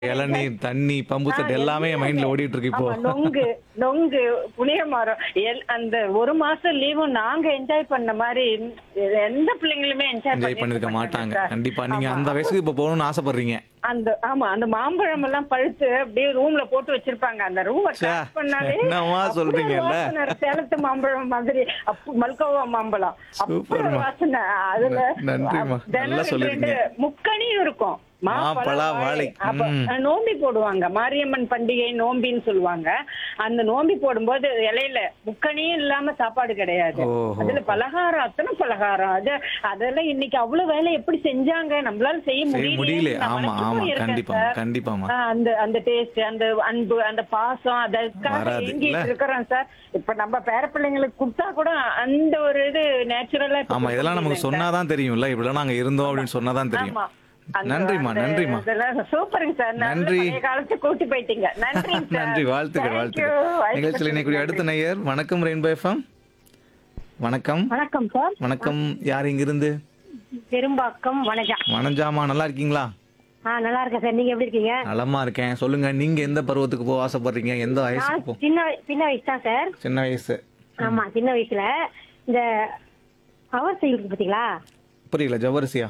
இளநீர் தண்ணி pump set எல்லாமே என் மைண்ட்ல ஓடிட்டு இருக்கு இப்போ ஆமா, நொங்கு நொங்கு புளிய மரம் எல்- அந்த ஒரு மாசம் லீவும் நாங்க என்ஜாய் பண்ண மாதிரி எந்த பிள்ளைங்களுமே என்ஜாய் என்ஜாய் பண்ணிருக்க மாட்டாங்க கண்டிப்பா நீங்க அந்த வயசுக்கு இப்ப போகணும்னு ஆசைப்படுறீங்க அந்த ஆமா அந்த மாம்பழம் எல்லாம் பழுத்து அப்படியே ரூம்ல போட்டு வச்சிருப்பாங்க அந்த ரூம் ச்சே, பண்ணாலே என்னம்மா அப்படியே சொல்றீங்கல்ல? வாசனை, சேலத்து மாம்பழம் மாதிரி அப்பு மல்கோவா மாம்பழம் அப்படி ஒரு சூப்பர்மா. வாசனை அதுல ந- நன்றிம்மா. தினம் நல்லா ரெண்டு சொல்லிருக்கீங்க. ரெண்டு முக்கணியும் இருக்கும் மாப்பழா, வாழை. அப்ப ம். நோம்பி போடுவாங்க மாரியம்மன் பண்டிகை நோம்பின்னு சொல்லுவாங்க அந்த நோம்பி போடும்போது இலையில முக்கணியும் இல்லாம சாப்பாடு கிடையாது ஓஹோ. அதுல பலகாரம் அத்தனை பலகாரம் அது அதெல்லாம் இன்னைக்கு அவ்வளவு வேலை எப்படி செஞ்சாங்க நம்மளால செய்ய செய்ய முடியல முடியல ஆமா ஆமா கண்டிப்பா கண்டிப்பாமா அந்த அந்த டேஸ்ட் அந்த அன்பு அந்த பாசம் அதற்காக வராது, இல்ல? ஏங்கிட்டு இருக்கிறோம் சார் இப்ப நம்ம பேர பிள்ளைங்களுக்கு கொடுத்தா கூட அந்த ஒரு இது நேச்சுரலா ஆமா இதெல்லாம் நமக்கு சொன்னாதான் தெரியும்ல இப்படிலாம் நாங்க இருந்தோம் அப்படின்னு சொன்னாதான் தெரியும் ஆமா. அந்த- நன்றிம்மா அந்த நன்றிம்மா இதெல்லாம் சூப்பருங்க சார் நல்ல நன்றி. பழைய காலத்து கூட்டி போயிட்டீங்க நன்றி நன்றி வாழ்த்துக்கள் வாழ்த்துக்கள் நிகழ்ச்சியில் இன்னைக்கு அடுத்த நேயர் வணக்கம் ரெயின்போ எஃப்எம் வணக்கம் வணக்கம் சார் வணக்கம் யார் இங்கிருந்து பெரும்பாக்கம் வணக்கம் வனஜாமா நல்லா இருக்கீங்களா ஆ நல்லா இருக்கேன் சார் நீங்க எப்படி இருக்கீங்க நலமா இருக்கேன் சொல்லுங்க நீங்க எந்த பருவத்துக்கு போக ஆசைப்படுறீங்க எந்த வயசுக்கு நான் போ சின்ன சின்ன வயசு தான் சார் சின்ன வயசு ஆமா சின்ன வயசுல இந்த அவர் செய்யுது பாத்தீங்களா புரியல ஜவரிசியா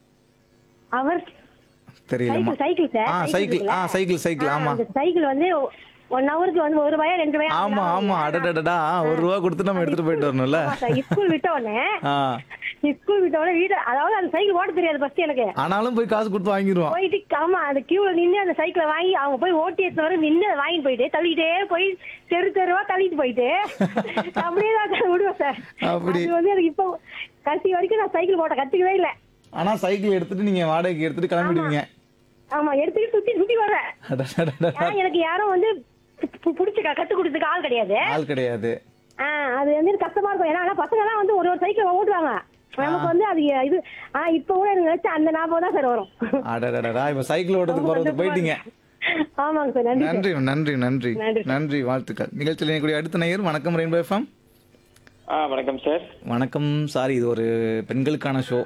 அவர் தெரியலம்மா சைக்கிள் சைக்கிள் ஆ சார் சைக்கிள் ஆ சைக்கிள் சைக்கிள் ஆமா அந்த சைக்கிள் வந்து ஒன் ஹவருக்கு வந்து ஒரு ரூபாயா ரெண்டு ரூபாயா ஆமா ஆமா அடடடடா ஒரு ரூபா கொடுத்து நம்ம எடுத்துட்டு போயிட்டு வரணும்ல ஸ்கூல் விட்ட உடனே ஆ ஸ்கூல் விட்ட உடனே வீடு அதாவது அந்த சைக்கிள் ஓட்ட தெரியாது ஃபர்ஸ்ட் எனக்கு ஆனாலும் போய் காசு கொடுத்து வாங்கிடுவோம் போயிட்டு ஆமா அந்த கியூல நின்னு அந்த சைக்கிளை வாங்கி அவங்க போய் ஓட்டி எடுத்து வர நின்னு அதை வாங்கிட்டு போயிட்டு தள்ளிட்டே போய் தெரு தெருவா தள்ளிட்டு போயிட்டு அப்படியே தான் சார் விடுவேன் சார் அப்படி. அது வந்து எனக்கு இப்போ கடைசி வரைக்கும் நான் சைக்கிள் ஓட்ட கத்துக்கவே இல்லை ஆனா சைக்கிள் எடுத்துட்டு நீங்க வாடகைக்கு எடுத்துட்டு கிளம்பிடுவீங்க ஆமா எடுத்துக்கிட்டு சுத்தி சுத்தி வர்றேன் அடடடடா. ஏன்னா எனக்கு யாரும் வந்து பு- பு- புடிச்சு க- கத்து கொடுத்துக்கு ஆள் கிடையாது ஆள் கிடையாது ஆ, அது வந்து கஷ்டமா இருக்கும் ஏன்னா ஆனா பசங்க எல்லாம் வந்து ஒரு ஒரு சைக்கிள் ஓட்டுவாங்க நமக்கு வந்து அது இது ஆனா இப்ப கூட எனக்கு நினைச்சா அந்த ஞாபகம் தான் சார் வரும் அடடடடா இப்ப சைக்கிள் ஓட்டுறதுக்கு போறதுக்கு போயிட்டீங்க ஆமாங்க சார் நன்றி நன்றி நன்றி நன்றி நன்றி. நன்றி வாழ்த்துக்கள் நிகழ்ச்சியில் இணையக்கூடிய அடுத்த நேயர் வணக்கம் ரெயின்போ எஃப்எம் ஆ வணக்கம் சார் வணக்கம் சாரி இது ஒரு பெண்களுக்கான ஷோ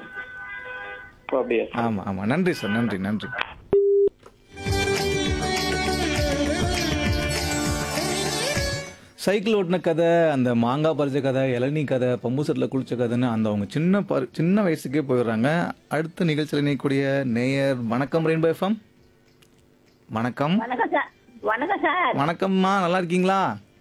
ஓ அப்படியா ஆமா ஆமா நன்றி சார் நன்றி நன்றி சைக்கிள் ஓட்டின கதை அந்த மாங்காய் பறிச்ச கதை இளநீ கதை பம்பு செட்டில் குளிச்ச கதைன்னு அந்த அவங்க சின்ன பரு- சின்ன வயசுக்கே போயிடுறாங்க அடுத்த நிகழ்ச்சியில் இணையக்கூடிய நேயர் வணக்கம் ரெயின்போ எஃப்எம் வணக்கம் வணக்கம் சார் வணக்கம் சார் வணக்கம்மா நல்லா இருக்கீங்களா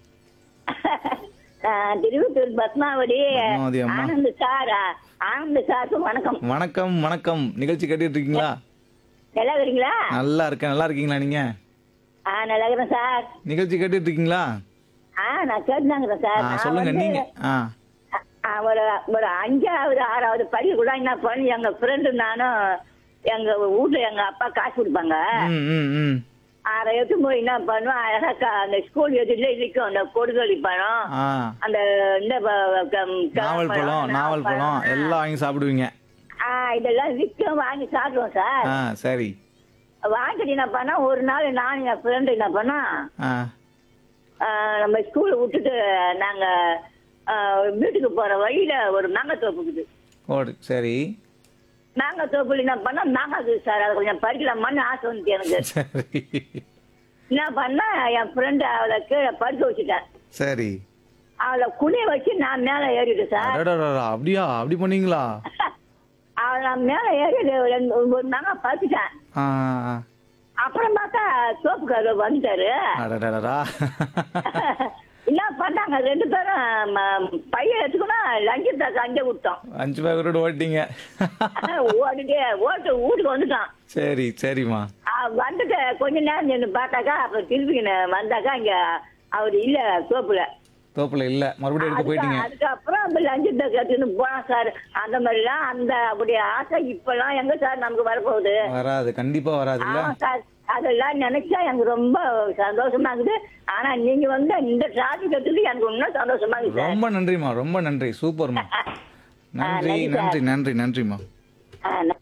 ஆஹ் திருவத்தூர் பத்மாவதி பத்மாவதி அம்மா. ஆனந்த் சார் ஆஹ் ஆனந்த் சாருக்கு வணக்கம் வணக்கம் வணக்கம் நிகழ்ச்சி கேட்டுட்டு இருக்கீங்களா நல்லா இருக்கிறீங்களா நல்லா இருக்கேன் நல்லா இருக்கீங்களா நீங்க ஆ நல்லா இருக்கிறேன் சார் நிகழ்ச்சி கேட்டுட்டு இருக்கீங்களா ஆ நான் கேட்டுதாங்கிறேன் சார் ஆ, நான் சொல்லுங்க வந்து, நீங்க ஆ ஆ, ஒரு ஒரு அஞ்சாவது ஆறாவது படிக்க கூட என்ன பண்ணி எங்க ஃப்ரெண்டு நானும் எங்க வீட்டுல எங்க அப்பா காசு கொடுப்பாங்க ம் ம் ம் அதை எடுத்து போய் என்ன பண்ணுவோம் அழகா க- அந்த ஸ்கூல் எதிரிலே இருக்கும் அந்த கொடுகளி பழம் ஆ அந்த இந்த ப- கம்- நாவல் பழம் நாவல் பழம் எல்லாம் வாங்கி சாப்பிடுவீங்க ஆ இதெல்லாம் விற்கும் வாங்கி சாப்பிடுவோம் சார் ஆ சரி வாங்கிட்டு என்ன பண்ணா ஒரு நாள் நான் என் ஃப்ரெண்டு என்ன பண்ணா ஆ ஆ, நம்ம ஸ்கூலை விட்டுட்டு நாங்க ஆ, வீட்டுக்கு போற வழியில ஒரு மாங்காய் தோப்பு இருக்குது ஓடு சரி மாங்காய் தோப்புல என்ன பண்ணா மாங்காய் இருக்குது சார் அதை கொஞ்சம் பறிக்கலாமான்னு ஆசை வந்துச்சு எனக்கு சரி என்ன பண்ணா என் ஃப்ரெண்டு அவளை கீழே பறிக்க வச்சுட்டேன் சரி அவளை குனிய வச்சு நான் மேலே ஏறிட்டேன் சார் அடடடடா, அப்படியா அப்படி பண்ணீங்களா அவளை நான் மேலே ஏறி ரெண்டு ஒரு மாங்காய் பறிச்சிட்டேன் ஆ ஆ. அப்புறம் பார்த்தா சோப்புக்காரர் வந்துட்டாரு அடடடடா. என்ன பண்ணாங்க ரெண்டு பேரும் ம- பையன் எடுத்துக்கணும் லஞ்சத்தை அங்கே விட்டோம் அஞ்சு பேக்கரோட ஓட்டிங்க ஓடிட்டே ஓட்டு வீட்டுக்கு வந்துட்டான் சரி சரிம்மா ஆ, வந்துட்டு கொஞ்ச நேரம் நின்று பார்த்தாக்கா அப்புறம் திருப்பி நான் வந்தாக்கா இங்க அவர் இல்ல சோப்புல தோப்புல இல்ல மறுபடியும் எடுத்து போயிட்டீங்க அதுக்கப்புறம் அந்த லஞ்சத்தை கட்டுன்னு போனான் சார் அந்த மாதிரிலாம் அந்த அப்படி ஆசை இப்பெல்லாம் எங்க சார் நமக்கு வரப்போகுது வராது கண்டிப்பா வராது இல்ல ஆமா சார் அதெல்லாம் நினைச்சா எனக்கு ரொம்ப சந்தோஷமா இருக்குது ஆனா நீங்க வந்து இந்த டிராபிக் கட்டுறது எனக்கு இன்னும் சந்தோஷமா இருக்குது சார் ரொம்ப நன்றிம்மா ரொம்ப நன்றி சூப்பர்மா நன்றி நன்றி சார். நன்றி நன்றி நன்றிம்மா ஆ,